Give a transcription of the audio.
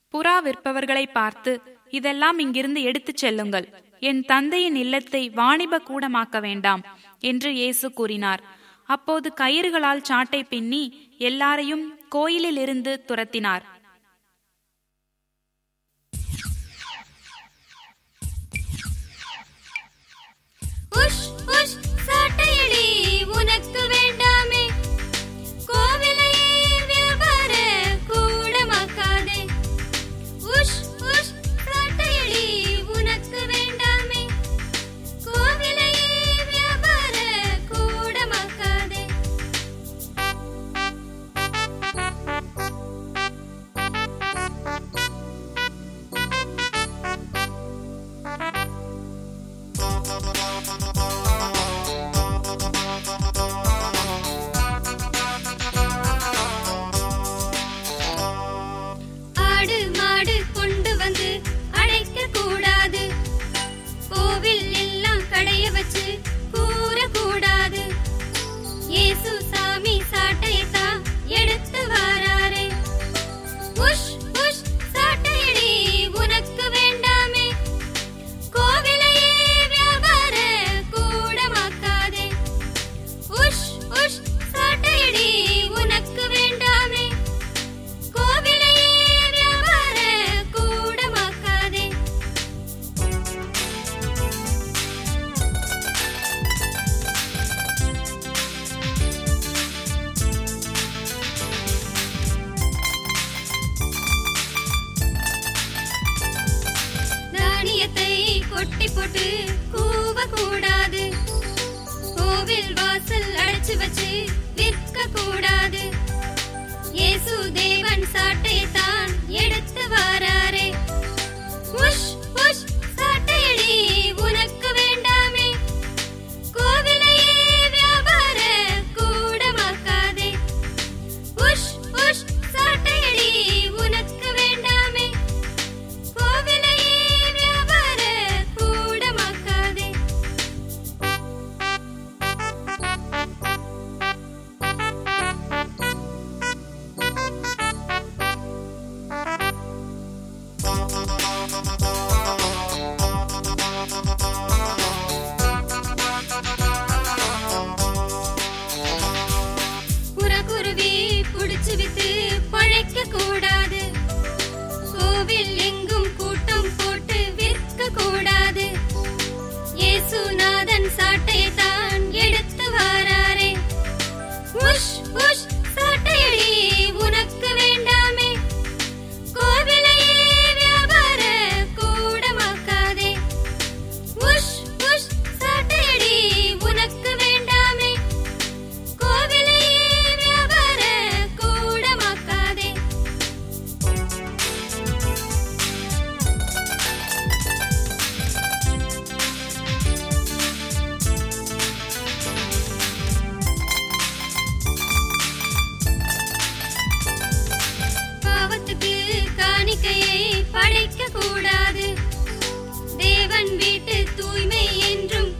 புறா விற்பவர்களை பார்த்து இதெல்லாம் இங்கிருந்து எடுத்துச் செல்லுங்கள் என் தந்தையின் இல்லத்தை வாணிப கூடமாக்க வேண்டாம் என்று இயேசு கூறினார் அப்போது கயிறுகளால் சாட்டை பின்னி எல்லாரையும் கோயிலில் இருந்து துரத்தினார் உஷ் உஷ் சாட்டையடி உனக்கு வேண்டாமே கோவிலையே வியாபார கூடமாக்காதே உஷ் உஷ் சாட்டையடி உனக்கு வேண்டாமே கோவிலையே வியாபார கூடமாக்காதே ஆடு மாடு கொண்டு வந்து அழைக்க கூடாது கோவில் எல்லாம் கடைய வச்சு கூற கூடாது இயேசு சாமி சாட்டையத்தான் எடுத்து வாராரே உஷ் உஷ் சாட்டையடி உனக்கு வேண்டாமே கோவிலையே வியாபார கூடமாக்காதே உஷ் உஷ் சாட்டையடி உனக்கு வேண்டாமே கோவிலையே வியாபார கூடமாக்காதே தானியத்தை கொட்டி போட்டு கூவ கூடாது கோவில் வாசல் அடைச்சு வச்சு விற்க கூடாது இயேசு தேவன் சாட்டையத்தான் எடுத்து வாராரே உஷ் உஷ் சாட்டையடி உனக்கு வேண்டாமே கோவிலையே வியாபார கூடமாக்காதே உஷ் உஷ் சாட்டையடி உனக்கு வேண்டாமே கோவிலையே வியாபார கூடமாக்காதே புறகுருவி புடிச்சு வித்து பழைக்க கூடாது கோவில் எங்கும் கூட்டம் போட்டு விற்க கூடாது இயேசுநாதன் சாட்டையை தான் எடுத்து வாராரே உஷ் உஷ் சாட்டையடி உனக்கு வேண்டாமே கோவிலையே வியாபார கூடமாக்காதே உஷ் உஷ் சாட்டையடி உனக்கு வேண்டாமே கோவிலையே வியாபார கூடமாக்காதே பாவத்துக்கு காணிக்கையை படைக்க கூடாது தேவன் வீட்டு தூய்மை என்றும்